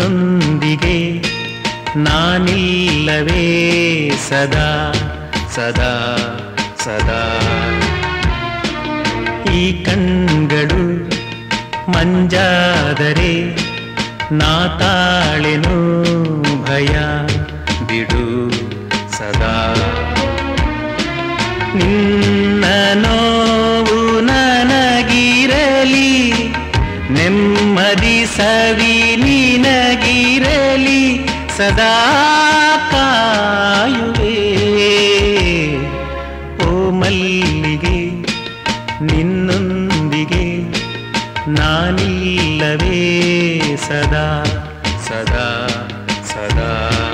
ನಿನ್ನೊಂದಿಗೆ ನಾನಿಲ್ಲವೇ ಸದಾ ಸದಾ ಸದಾ ಈ ಕಣ್ಗಳು ಮಂಜಾದರೆ ನಾ ತಾಳೆನು ಭಯ ಬಿಡು ಸದಾ ನಿನ್ನ ನೋವು ನನಗಿರಲಿ ನೆಮ್ಮದಿ ಸವಿ ನಿನಗಿರಲಿ ಸದಾ ಕಾಯುವೆ ಓ ಮಲ್ಲಿಗೆ ನಿನ್ನೊಂದಿಗೆ ನಾನಿಲ್ಲವೇ ಸದಾ ಸದಾ ಸದಾ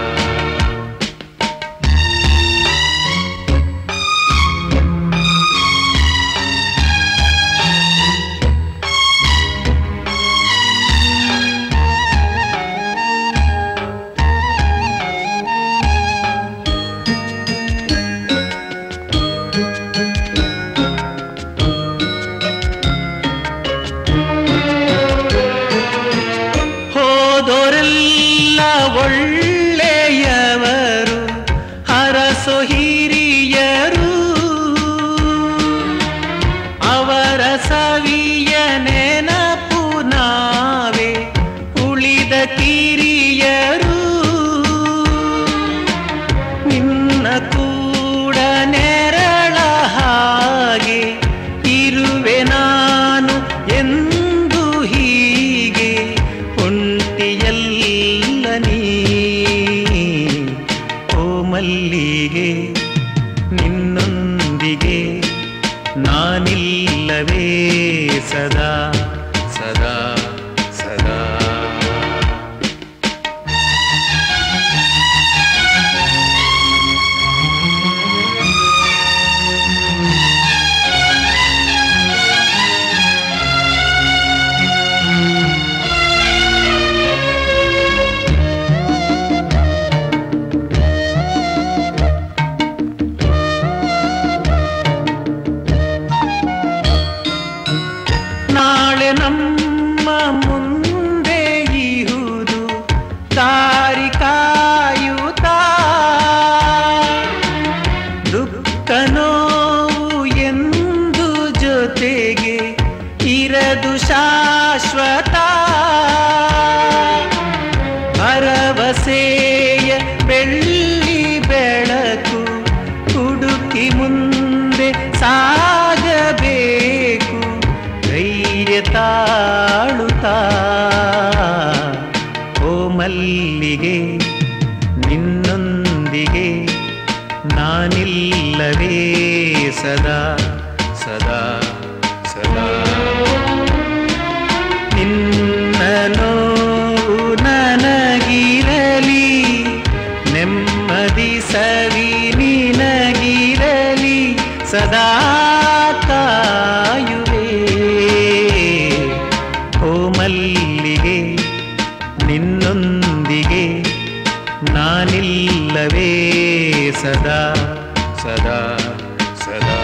ಹೋದೋರೆಲ್ಲ ಒಳ್ಳೆಯವರು ಹರಸು ಹಿರಿಯರು ಅವರ ಸವಿಯ ನೆನಪು ನಾವೇ ಉಳಿದ ಕಿರಿಯರು ನಿನ್ನ ಕೂಡ ನೆರಳ ಹಾಗೆ ಇರುವೆ ನಾನು ಎಂದು ಹೀಗೆ ಒಂಟಿಯಲ್ಲ ನೀ ಓ ಮಲ್ಲಿಗೆ ನಿನ್ನೊಂದಿಗೆ ನಾನಿಲ್ಲವೇ ಸದಾ ಸದಾ ಸದಾ ನಾಳೆ ನಮ್ಮ ಮುಂದೆ ಇಹುದು ದಾರಿ ಕಾಯುತ್ತಾ ದುಃಖ ನೋವು ಎಂದು ಜೊತೆಗೆ ಇರದು ಶಾಶ್ವತ ಭರವಸೆಯ ಬೆಳ್ಳಿ ಬೆಳಕು ಹುಡುಕಿ ಮುಂದೆ ಸಾಗಬೇಕು ಧೈರ್ಯ ತಾಳುತ್ತಾ ಓ ಮಲ್ಲಿಗೆ ನಿನ್ನೊಂದಿಗೆ ನಾನಿಲ್ಲವೇ ಸದಾ ಸದಾ ಸದಾ ನಿನ್ನ ನೋವು ನನಗಿರಲಿ ನೆಮ್ಮದಿ ಸವಿ ನಿನಗಿರಲಿ ಸದಾ ಕಾಯುವೆ ಓ ಮಲ್ಲಿಗೆ ನಿನ್ನೊಂದಿಗೆ ನಾನಿಲ್ಲವೇ ಸದಾ ಸದಾ ಸದಾ